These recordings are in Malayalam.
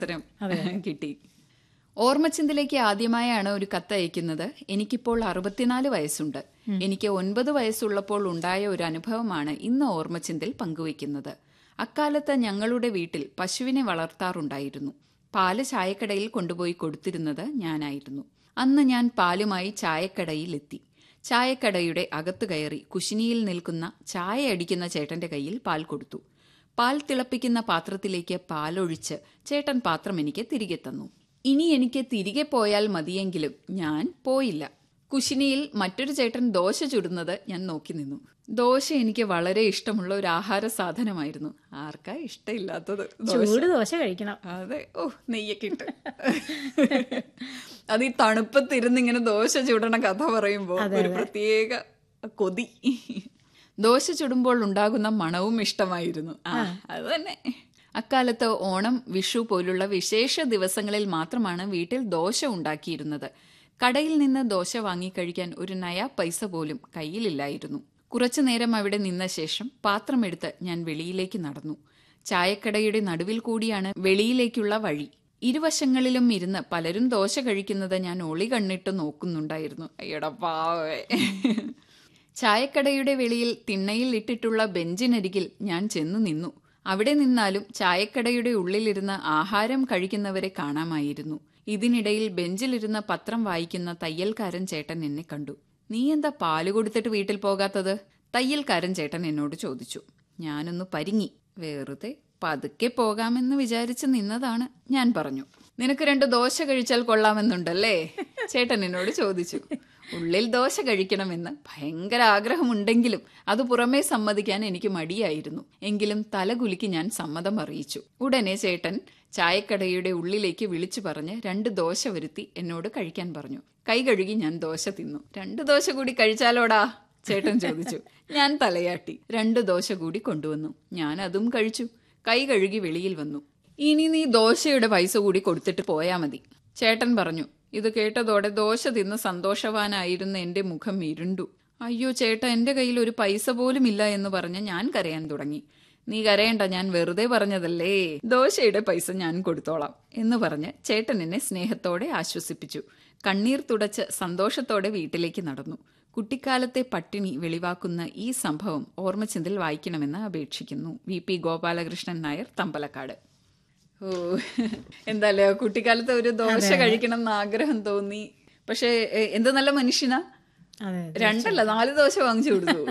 ഉത്തരം കിട്ടി ഓർമ്മച്ചിന്തിലേക്ക് ആദ്യമായാണ് ഒരു കത്ത് അയക്കുന്നത് എനിക്കിപ്പോൾ അറുപത്തിനാല് വയസ്സുണ്ട് എനിക്ക് ഒൻപത് വയസ്സുള്ളപ്പോൾ ഉണ്ടായ ഒരു അനുഭവമാണ് ഇന്ന് ഓർമ്മച്ചിന്തിൽ പങ്കുവയ്ക്കുന്നത് അക്കാലത്ത് ഞങ്ങളുടെ വീട്ടിൽ പശുവിനെ വളർത്താറുണ്ടായിരുന്നു പാല് ചായക്കടയിൽ കൊണ്ടുപോയി കൊടുത്തിരുന്നത് ഞാനായിരുന്നു അന്ന് ഞാൻ പാലുമായി ചായക്കടയിലെത്തി ചായക്കടയുടെ അകത്തു കയറി കുശിനിയിൽ നിൽക്കുന്ന ചായ അടിക്കുന്ന ചേട്ടന്റെ കയ്യിൽ പാൽ കൊടുത്തു പാൽ തിളപ്പിക്കുന്ന പാത്രത്തിലേക്ക് പാലൊഴിച്ച് ചേട്ടൻ പാത്രം എനിക്ക് തിരികെ തന്നു ഇനി എനിക്ക് തിരികെ പോയാൽ മതിയെങ്കിലും ഞാൻ പോയില്ല കുശിനിയിൽ മറ്റൊരു ചേട്ടൻ ദോശ ചുടുന്നത് ഞാൻ നോക്കി നിന്നു ദോശ എനിക്ക് വളരെ ഇഷ്ടമുള്ള ഒരു ആഹാര സാധനമായിരുന്നു ആർക്കാ ഇഷ്ടമില്ലാത്തത് ദോശ ചൂട് ദോശ കഴിക്കണം അതെ ഓ നെയ്യൊക്കെ ഇട്ട് അത് ഈ തണുപ്പത്തിരുന്ന് ഇങ്ങനെ ദോശ ചുടണ കഥ പറയുമ്പോൾ ഒരു പ്രത്യേക കൊതി ദോശ ചുടുമ്പോൾ ഉണ്ടാകുന്ന മണവും ഇഷ്ടമായിരുന്നു ആ അത് തന്നെ അക്കാലത്ത് ഓണം വിഷു പോലുള്ള വിശേഷ ദിവസങ്ങളിൽ മാത്രമാണ് വീട്ടിൽ ദോശ ഉണ്ടാക്കിയിരുന്നത് കടയിൽ നിന്ന് ദോശ വാങ്ങിക്കഴിക്കാൻ ഒരു നയാ പൈസ പോലും കയ്യിലില്ലായിരുന്നു കുറച്ചു നേരം അവിടെ നിന്ന ശേഷം പാത്രമെടുത്ത് ഞാൻ വെളിയിലേക്ക് നടന്നു ചായക്കടയുടെ നടുവിൽ കൂടിയാണ് വെളിയിലേക്കുള്ള വഴി ഇരുവശങ്ങളിലും ഇരുന്ന് പലരും ദോശ കഴിക്കുന്നത് ഞാൻ ഒളി കണ്ണിട്ട് നോക്കുന്നുണ്ടായിരുന്നു അയ്യടാ പാവേ ചായക്കടയുടെ വെളിയിൽ തിണ്ണയിൽ ഇട്ടിട്ടുള്ള ബെഞ്ചിനരികിൽ ഞാൻ ചെന്നു നിന്നു അവിടെ നിന്നാലും ചായക്കടയുടെ ഉള്ളിലിരുന്ന് ആഹാരം കഴിക്കുന്നവരെ കാണാമായിരുന്നു ഇതിനിടയിൽ ബെഞ്ചിലിരുന്ന പത്രം വായിക്കുന്ന തയ്യൽക്കാരൻ ചേട്ടൻ എന്നെ കണ്ടു നീ എന്താ പാല് കൊടുത്തിട്ട് വീട്ടിൽ പോകാത്തത് തയ്യൽക്കാരൻ ചേട്ടൻ എന്നോട് ചോദിച്ചു ഞാനൊന്ന് പരിങ്ങി വെറുതെ പതുക്കെ പോകാമെന്ന് വിചാരിച്ച് നിന്നതാണ് ഞാൻ പറഞ്ഞു നിനക്ക് രണ്ട് ദോശ കഴിച്ചാൽ കൊള്ളാമെന്നുണ്ടല്ലേ ചേട്ടൻ എന്നോട് ചോദിച്ചു ഉള്ളിൽ ദോശ കഴിക്കണമെന്ന് ഭയങ്കര ആഗ്രഹമുണ്ടെങ്കിലും അത് പുറമേ സമ്മതിക്കാൻ എനിക്ക് മടിയായിരുന്നു എങ്കിലും തലകുലുക്കി ഞാൻ സമ്മതം അറിയിച്ചു ഉടനെ ചേട്ടൻ ചായക്കടയുടെ ഉള്ളിലേക്ക് വിളിച്ചു പറഞ്ഞ് രണ്ട് ദോശ വരുത്തി എന്നോട് കഴിക്കാൻ പറഞ്ഞു കൈ കഴുകി ഞാൻ ദോശ തിന്നു രണ്ട് ദോശ കൂടി കഴിച്ചാലോടാ ചേട്ടൻ ചോദിച്ചു ഞാൻ തലയാട്ടി രണ്ട് ദോശ കൂടി കൊണ്ടുവന്നു ഞാൻ അതും കഴിച്ചു കൈ കഴുകി വെളിയിൽ വന്നു ഇനി നീ ദോശയുടെ പൈസ കൂടി കൊടുത്തിട്ട് പോയാ മതി ചേട്ടൻ പറഞ്ഞു ഇത് കേട്ടതോടെ ദോശ തിന്ന് സന്തോഷവാനായിരുന്ന എന്റെ മുഖം ഇരുണ്ടു അയ്യോ ചേട്ടാ എന്റെ കയ്യിൽ ഒരു പൈസ പോലും ഇല്ല എന്ന് പറഞ്ഞ് ഞാൻ കരയാൻ തുടങ്ങി നീ കരയണ്ട ഞാൻ വെറുതെ പറഞ്ഞതല്ലേ ദോശയുടെ പൈസ ഞാൻ കൊടുത്തോളാം എന്ന് പറഞ്ഞ് ചേട്ടൻ എന്നെ സ്നേഹത്തോടെ ആശ്വസിപ്പിച്ചു കണ്ണീർ തുടച്ച് സന്തോഷത്തോടെ വീട്ടിലേക്ക് നടന്നു കുട്ടിക്കാലത്തെ പട്ടിണി വെളിവാക്കുന്ന ഈ സംഭവം ഓർമ്മച്ചിന്തിൽ വായിക്കണമെന്ന് അപേക്ഷിക്കുന്നു വി പി ഗോപാലകൃഷ്ണൻ നായർ തമ്പലക്കാട് ഓ എന്താല്ലേ കുട്ടിക്കാലത്ത് ഒരു ദോശ കഴിക്കണം എന്ന് ആഗ്രഹം തോന്നി പക്ഷെ എ, എന്ത് നല്ല മനുഷ്യനാ അതെ രണ്ടല്ല നാല് ദോശ വാങ്ങിച്ചു കൊടുത്തു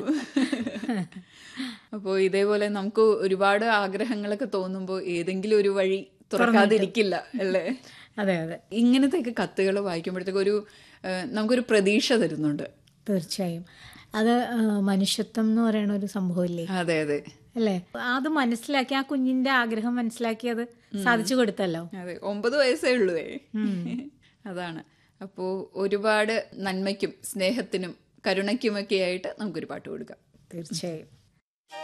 അപ്പോൾ ഇതേപോലെ നമുക്ക് ഒരുപാട് ആഗ്രഹങ്ങളൊക്കെ തോന്നുമ്പോൾ ഏതെങ്കിലും ഒരു വഴി തുറക്കാതിരിക്കില്ല അല്ലേ അതെ അതെ ഇങ്ങനത്തെയൊക്കെ കത്തുകൾ വായിക്കുമ്പോഴത്തേക്ക് ഒരു ഏ, നമുക്കൊരു പ്രതീക്ഷ തരുന്നുണ്ട് തീർച്ചയായും അത് ആ, മനുഷ്യത്വം എന്ന് പറയുന്ന ഒരു സംഭവമില്ലേ അതെ അതെ അല്ലേ അത് മനസ്സിലാക്കി ആ കുഞ്ഞിന്റെ ആഗ്രഹം മനസ്സിലാക്കി അത് സാധിച്ചു കൊടുത്തല്ലോ അതെ ഒമ്പത് വയസ്സേ ഉള്ളൂവേ അതാണ് അപ്പോൾ ഒരുപാട് നന്മയ്ക്കും സ്നേഹത്തിനും കരുണയ്ക്കുമൊക്കെ ആയിട്ട് നമുക്കൊരു പാട്ട് കൊടുക്കാം തീർച്ചയായും